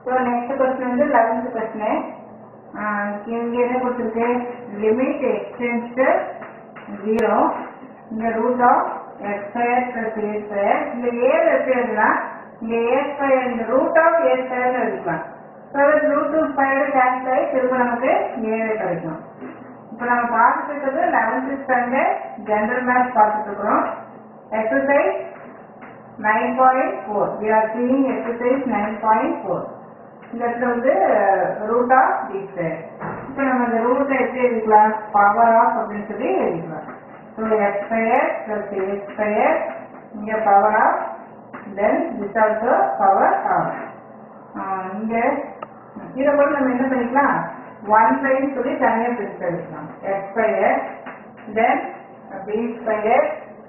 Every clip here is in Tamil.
ஸோ நெக்ஸ்ட் கொஸ்டின் வந்து லெவன்த் கொஸ்டின் இங்க என்ன கொடுத்துருக்கு லிமிட் எக்ஸ்டென்ஸ் ஜீரோ இந்த root of x square plus a square இந்த ஏ வச்சுனா இங்க ஏ ஸ்கொயர் இந்த ரூட் ஆஃப் ஏ ஸ்கொயர் எழுதிக்கலாம் so root two square cancel ஆகி திரும்ப நமக்கு ஏழு கிடைக்கும் இப்போ நம்ம பார்த்துட்டு இருக்கிறது லெவன்த் ஸ்டாண்டர்ட் ஜென்ரல் மேத்ஸ் பார்த்துட்டு இருக்கிறோம் exercise nine point four we are seeing exercise nine point four இந்த இடத்துல வந்து ரூட் ஆஃப் டி ஸ்கொயர் இப்போ நம்ம இந்த ரூட்டை எப்படி எழுதிக்கலாம் பவர் ஆஃப் அப்படின்னு சொல்லி எழுதிக்கலாம் so x square plus a square இங்கே power half then this also power half இங்கே இதை கூட நம்ம என்ன பண்ணிக்கலாம் ஒன் பைன்னு சொல்லி தனியாக பிரித்து எடுக்கலாம் x square then b square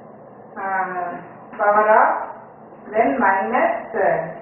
power half then minus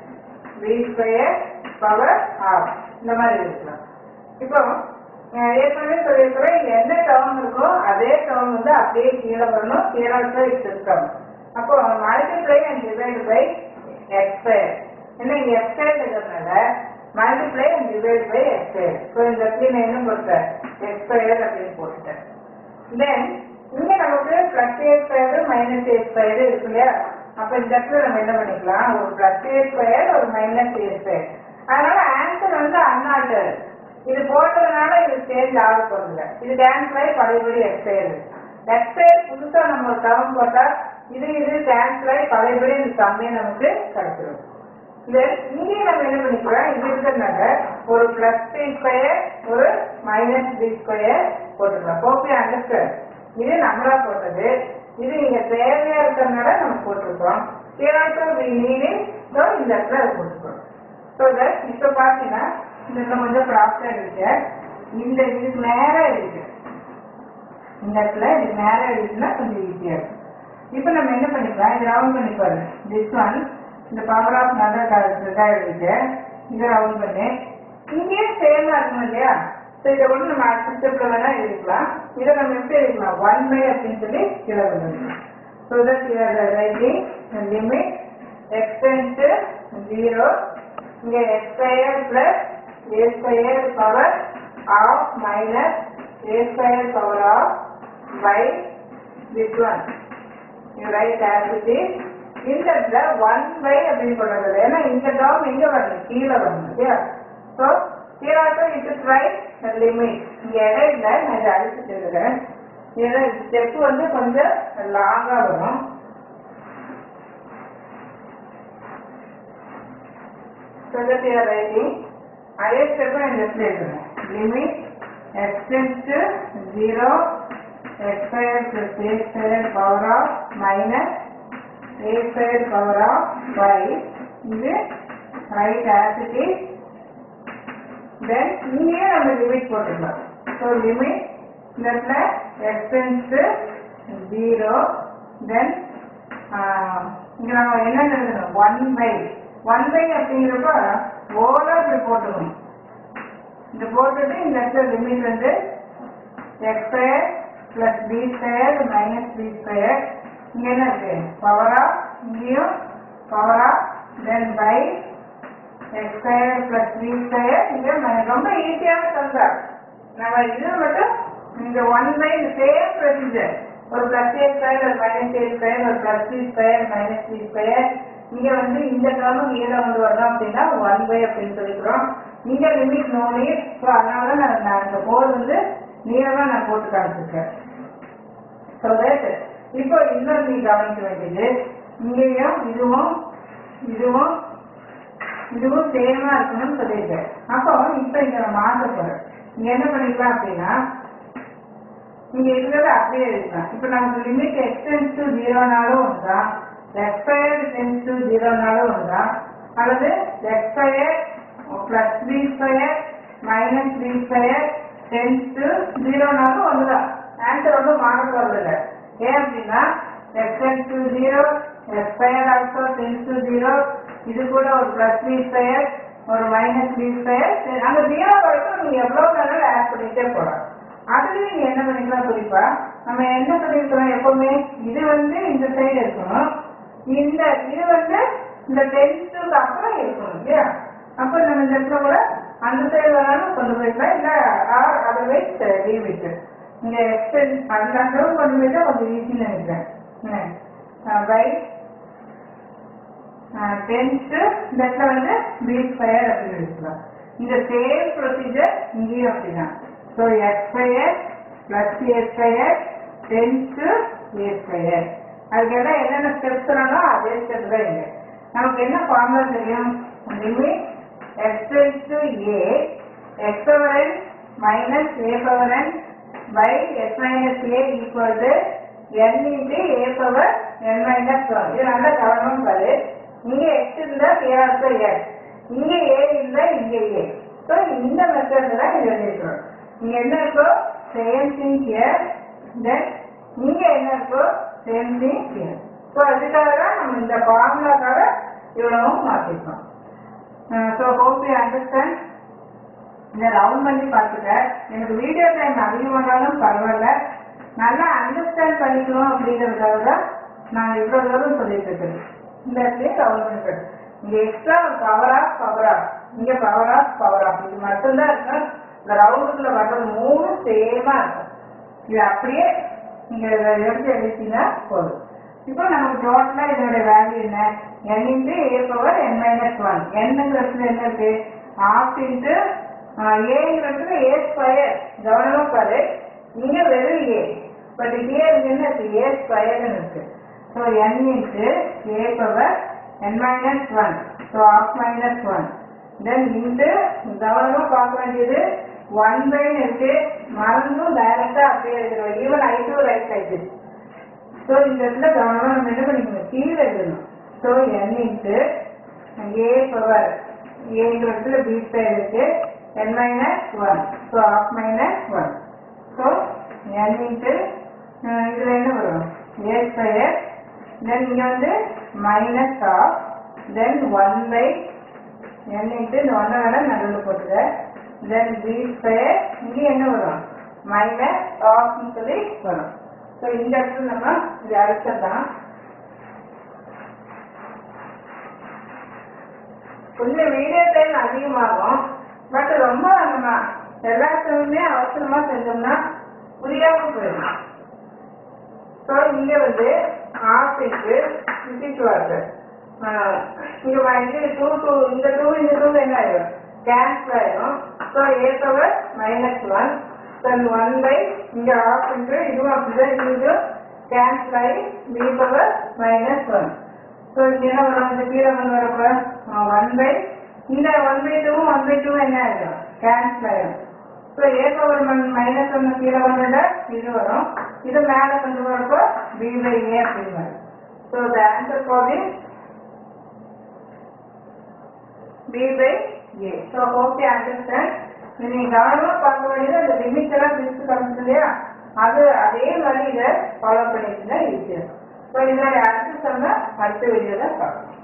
b square power half இந்த மாதிரி இருக்கலாம் இப்போ அஹ், ஏற்கனவே சொல்லியிருக்கிறேன் எந்த டேர்ம் இருக்கோ அதே டேர்ம் வந்து அப்படியே கீழே வரணும் கீழே இருக்கணும் அப்போ multiply and divide by x square ஏன்னா இங்க எக்ஸ் ஸ்கொயர் இருக்கிறதுனால multiply and divide by x square so இந்த இடத்துல நான் என்ன போட்டேன் எக்ஸ் ஸ்கொயர் அப்படின்னு போட்டுட்டேன் தென் இங்க நமக்கு plus a square minus a square இருக்கு இல்லையா அப்ப இந்த இடத்துல நம்ம என்ன பண்ணிக்கலாம் ஒரு பிளஸ் ஏ ஸ்கொயர் ஒரு மைனஸ் ஏ ஸ்கொயர் அதனால ஆன்சர் வந்து அன்ஆல்டர் இது போட்டதுனால இது சேஞ்ச் ஆக போறதில்ல இது கேன்சல் ஆகி பழையபடி எக்ஸ் ஸ்கொயர் எக்ஸ் ஸ்கொயர் புதுசா நம்ம ஒரு டேர்ம் போட்டா இது இது கேன்சல் ஆகி பழையபடி இந்த கம்மியை நமக்கு கிடைச்சிடும் இது இங்கேயே நம்ம என்ன பண்ணிக்கிறோம் இது இருக்கிறதுனால ஒரு பிளஸ் த்ரீ ஸ்கொயர் ஒரு மைனஸ் த்ரீ ஸ்கொயர் போட்டுக்கலாம் கோப்பி அண்டர்ஸ்டாண்ட் இது நம்மளா போட்டது இது இங்க தேவையா இருக்கிறதுனால நம்ம போட்டிருக்கோம் ஏதாச்சும் we need it, so இந்த இடத்துல அதை போட்டுக்கிறோம் ஸோ தட் இப்போ பார்த்தீங்கன்னா இந்த இடத்துல கொஞ்சம் ப்ராப்ளம் இருக்கு இந்த இதுக்கு நேரா இருக்கு இந்த இடத்துல இது நேரா இருக்குன்னா கொஞ்சம் ஈஸியா இருக்கும் இப்போ நம்ம என்ன பண்ணிக்கலாம் இது ரவுண்ட் பண்ணி பாருங்க திஸ் ஒன் இந்த பவர் ஆஃப் நதர் இதாக எழுதிட்டு இதை ரவுண்ட் பண்ணி இங்கேயே சேமா இருக்கணும் இல்லையா ஸோ இதை கூட நம்ம சிஸ்டத்தில் வேணா எழுதிக்கலாம் இதை நம்ம எப்படி எழுதிக்கலாம் ஒன் பை அப்படின்னு சொல்லி கீழே வந்துடலாம் so that you are writing limit x tends zero இங்கே x square plus a square power half minus a square power half by this one you write as it is இந்த இடத்துல ஒன் பை அப்படின்னு சொல்றது ஏன்னா இந்த டேர்ம் எங்க வரணும் கீழே வரணும் இல்லையா so here also you should write the limit இங்க இடையில நான் இதை அடிச்சுட்டு இருக்கிறேன் ஏன்னா ஸ்டெப் வந்து கொஞ்சம் லாங்கா வரும் so that you are writing அதே ஸ்டெப் நான் இந்த இடத்துல எழுதுறேன் limit x tends to 0 x square plus a square power of minus a square power of y இது right as it is then இங்கேயே நம்ம லிமிட் போட்டுக்கலாம் ஸோ லிமிட் இந்த இடத்துல x tends to 0 then இங்க நம்ம என்ன எழுதணும் ஒன் பை ஒன் பை அப்படிங்கிறப்ப ஓலா இப்படி போட்டுக்கணும் இந்த போட்டுட்டு இந்த இடத்துல லிமிட் வந்து x square plus b square minus b square இங்க என்ன இருக்கு பவர் ஆஃப் இங்கேயும் power half then by x square plus b square இங்க mi- ரொம்ப ஈஸியான கன்செப்ட் நம்ம இது மட்டும் இந்த ஒன் பை சேம் ப்ரொசீஜர் ஒரு பிளஸ் ஏ ஸ்கொயர் ஒரு மைனஸ் ஏ ஸ்கொயர் ஒரு plus b square minus b square இங்க வந்து இந்த டேர்மும் கீழே கொண்டு வரணும் அப்படின்னா ஒன் பை அப்படின்னு சொல்லிக்கிறோம் இங்க லிமிட் நோ நீட் ஸோ அதனால தான் நான் நான் இந்த கோட் வந்து நீளமா நான் போட்டு காமிச்சிருக்கேன் ஸோ தட் இப்போ இன்னொரு நீ கவனிக்க வேண்டியது இங்கேயும் இதுவும் இதுவும் இதுவும் சேமா இருக்கணும்னு சொல்லியிருக்கேன் அப்போ இப்போ இங்க நான் மாற்ற போறேன் இங்க என்ன பண்ணிக்கலாம் அப்படின்னா இங்க இருக்கிறத அப்படியே எழுதிக்கலாம் இப்போ நமக்கு லிமிட் எக்ஸ்டென்ஸ் டு ஜீரோனாலும் ஒன்றுதான் எக்ஸ்பயர் டென்ஸ் டு ஜீரோனாலும் ஒன்றுதான் அல்லது x power plus b square minus b square tends to ஜீரோனாலும் ஒன்றுதான் ஆன்சர் ஒன்றும் மாற போறதில்லை ஏன் அப்படின்னா x tends to zero x power also tends to zero இது கூட ஒரு பிளஸ் பி ஸ்கொயர் ஒரு மைனஸ் பி ஸ்கொயர் அந்த ஜீரோ வரைக்கும் நீங்க எவ்வளவு வேணாலும் ஆட் பண்ணிட்டே போகலாம் அதுலயும் நீங்க என்ன பண்ணிக்கலாம் குறிப்பா நம்ம என்ன சொல்லியிருக்கிறோம் எப்பவுமே இது வந்து இந்த சைடு இருக்கணும் இந்த இது வந்து இந்த டென்த்துக்கு அப்புறம் இருக்கணும் இல்லையா அப்போ நம்ம இந்த இடத்துல கூட அந்த சைடு வேணாலும் கொண்டு போய்க்கலாம் இல்லை ஆர் அதர்வைஸ் லீவ் இங்கே எக்ஸ்டென் அந்த அளவு கொண்டு போயிட்டா கொஞ்சம் ஈஸின்னு நினைக்கிறேன் பை டென்த்து இந்த இடத்துல வந்து பி ஸ்கொயர் அப்படின்னு எடுக்கலாம் இந்த சேம் ப்ரொசீஜர் இங்கேயும் அப்படிதான் so x square plus a square tends to a square அதுக்கெல்லாம் என்னென்ன ஸ்டெப்ஸ் சொன்னாலும் அதே ஸ்டெப் தான் இங்கே நமக்கு என்ன ஃபார்முலா தெரியும் limit x tends to a x power n minus a power n by x minus a equal to n into a power n minus one இது நல்லா கவனமாக பாரு இங்க எக்ஸ் இருந்தா ஏ ஆல்சோ எக்ஸ் இங்க ஏ இருந்தா இங்க ஏ ஸோ இந்த மெத்தட்ல தான் இது எழுதிருக்கிறோம் இங்க என்ன இருக்கோ சேம் திங் ஹியர் தென் இங்க என்ன இருக்கோ சேம் திங் ஹியர் ஸோ அதுக்காக தான் நம்ம இந்த ஃபார்முலாக்காக இவ்வளவும் மாற்றிருக்கோம் ஸோ ஹோப் யூ அண்டர்ஸ்டாண்ட் இதை ரவுண்ட் பண்ணி பார்த்துக்க எனக்கு வீடியோ டைம் அதிகமானாலும் பரவாயில்ல நல்லா அண்டர்ஸ்டாண்ட் பண்ணிக்கணும் அப்படிங்கிறதுக்காக தான் நான் இவ்வளோ தூரம் சொல்லிட்டு இருக்கேன் இந்த இடத்துலயே ரவுண்ட் பண்ணிக்கிறேன் இங்கே extra power half power half இங்கே பவர் ஆஃப் பவர் ஆஃப் இது மட்டும்தான் இருக்கும் இந்த ரவுண்டுக்குள்ள வர்ற மூணு சேமா இருக்கும் இது அப்படியே நீங்க இதை எடுத்து எழுதிட்டீங்கன்னா போதும் இப்போ நமக்கு டோட்டலா இதோட வேல்யூ என்ன n into a power n minus one என்னங்கிறதுல என்ன இருக்கு ஆஃப் இன்ட்டு ஏங்கிறதுல ஏ ஸ்கொயர் கவனமா பாரு இங்க வெறும் ஏ பட் ஹியர் என்ன இருக்கு ஏ ஸ்கொயர்னு இருக்கு so n into a power n minus one so half minus one then into கவனமா பார்க்க வேண்டியது ஒன் பைன்னு இருக்கு மறந்தும் டைரக்டா அப்படியே இருக்கிறோம் even I do right side so இந்த இடத்துல கவனமா நம்ம என்ன பண்ணிக்கணும் கீழே எழுதணும் so n into a power ஏங்கிற இடத்துல பி ஸ்கொயர் இருக்கு n minus one so half minus one so n into இதில் என்ன வரும் ஏ ஸ்கொயர் தென் இங்கே வந்து minus half then one by n into இந்த ஒன்றை வேணா நடுவில் போட்டுக்க தென் பி ஸ்கொயர் இங்கே என்ன வரும் மைனஸ் ஆஃப்னு சொல்லி வரும் ஸோ இந்த இடத்துல நம்ம இது அடுத்ததான் கொஞ்சம் வீடியோ டைம் அதிகமாகும் பட் ரொம்ப நம்ம எல்லாத்துக்குமே அவசரமா செஞ்சோம்னா புரியாம போயிடும் ஸோ இங்க வந்து ஆஃப் இருக்கு ஃபிஃப்டி வருது இங்க வந்து டூ டூ இந்த டூ இந்த டூ என்ன ஆயிடும் கேன்சல் ஆயிடும் so a power minus one then one by இங்க ஆஃப் இன்ட்டு இதுவும் அப்படிதான் இது கேன்சல் ஆகி b power minus one so இங்க என்ன வரும் இந்த கீழே வந்து வரப்ப ஒன் பை இந்த ஒன் பை டூவும் ஒன் பை டூவும் என்ன ஆயிடும் கேன்சல் ஆயிடும் ஸோ ஏ பவர் மைனஸ் ஒன்று கீழே வந்தத இது வரும் இது மேலே கொண்டு வரப்போ பி பை ஏ அப்படின்னு வரும் so the answer for the b by a so okay understand நீங்கள் கவனமாக பார்க்க வேண்டியது அந்த லிமிட் எல்லாம் பிரித்து காமிச்சு இல்லையா அது அதே மாதிரி இதை ஃபாலோ பண்ணிட்டுனா ஈஸியாக ஸோ இதோட அடுத்த சொன்ன அடுத்த வீடியோவில் பார்க்கலாம்